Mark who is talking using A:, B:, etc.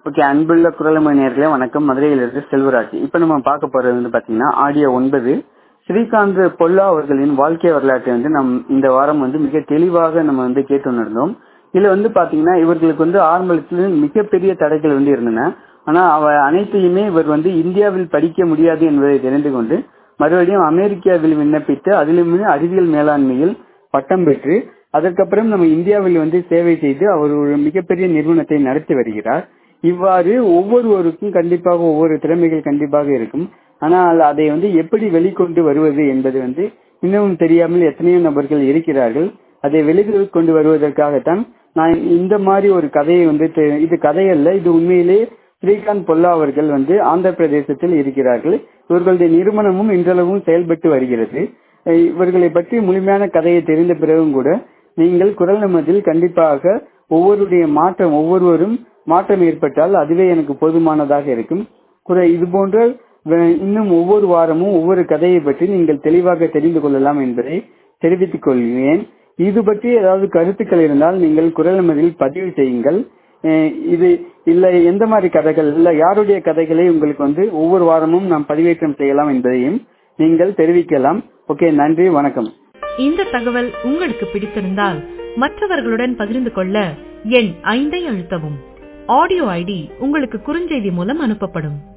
A: okay அன்புள்ள குரலமணி நேர்களே வணக்கம் மதுரையிலிருந்து செல்வராஜ் இப்போ நம்ம பார்க்க போறது வந்து பாத்தீங்கன்னா ஆடியோ ஒன்பது ஸ்ரீகாந்த் பொல்லா அவர்களின் வாழ்க்கை வரலாற்றை வந்து நம் இந்த வாரம் வந்து மிக தெளிவாக நம்ம வந்து கேட்டு உணர்ந்தோம் இதுல வந்து பாத்தீங்கன்னா இவர்களுக்கு வந்து ஆரம்பத்தில் மிகப்பெரிய தடைகள் வந்து இருந்தன ஆனா அவ அனைத்தையுமே இவர் வந்து இந்தியாவில் படிக்க முடியாது என்பதை தெரிந்து கொண்டு மறுபடியும் அமெரிக்காவில் விண்ணப்பித்து அதிலுமே அறிவியல் மேலாண்மையில் பட்டம் பெற்று அதற்கப்புறம் நம்ம இந்தியாவில் வந்து சேவை செய்து அவர் ஒரு மிகப்பெரிய நிறுவனத்தை நடத்தி வருகிறார் இவ்வாறு ஒவ்வொருவருக்கும் கண்டிப்பாக ஒவ்வொரு திறமைகள் கண்டிப்பாக இருக்கும் ஆனால் அதை வந்து எப்படி வெளிக்கொண்டு வருவது என்பது வந்து இன்னமும் தெரியாமல் எத்தனையோ நபர்கள் இருக்கிறார்கள் அதை வெளியில் கொண்டு வருவதற்காகத்தான் நான் இந்த மாதிரி ஒரு கதையை வந்து இது கதையல்ல இது உண்மையிலே ஸ்ரீகாந்த் பொல்லா அவர்கள் வந்து ஆந்திர பிரதேசத்தில் இருக்கிறார்கள் இவர்களுடைய நிறுவனமும் இன்றளவும் செயல்பட்டு வருகிறது இவர்களை பற்றி முழுமையான கதையை தெரிந்த பிறகும் கூட நீங்கள் குரல் நமதில் கண்டிப்பாக ஒவ்வொருடைய மாற்றம் ஒவ்வொருவரும் மாற்றம் ஏற்பட்டால் அதுவே எனக்கு போதுமானதாக இருக்கும் இது போன்ற இன்னும் ஒவ்வொரு வாரமும் ஒவ்வொரு கதையை பற்றி நீங்கள் தெளிவாக தெரிந்து கொள்ளலாம் என்பதை தெரிவித்துக் கொள்கிறேன் இது பற்றி ஏதாவது கருத்துக்கள் இருந்தால் நீங்கள் குரல் நமதில் பதிவு செய்யுங்கள் இது இல்ல எந்த மாதிரி கதைகள் இல்ல யாருடைய கதைகளை உங்களுக்கு வந்து ஒவ்வொரு வாரமும் நாம் பதிவேற்றம் செய்யலாம் என்பதையும் நீங்கள் தெரிவிக்கலாம் ஓகே நன்றி வணக்கம்
B: இந்த தகவல் உங்களுக்கு பிடித்திருந்தால் மற்றவர்களுடன் பகிர்ந்து கொள்ள எண் ஐந்தை அழுத்தவும் ஆடியோ ஐடி உங்களுக்கு குறுஞ்செய்தி மூலம் அனுப்பப்படும்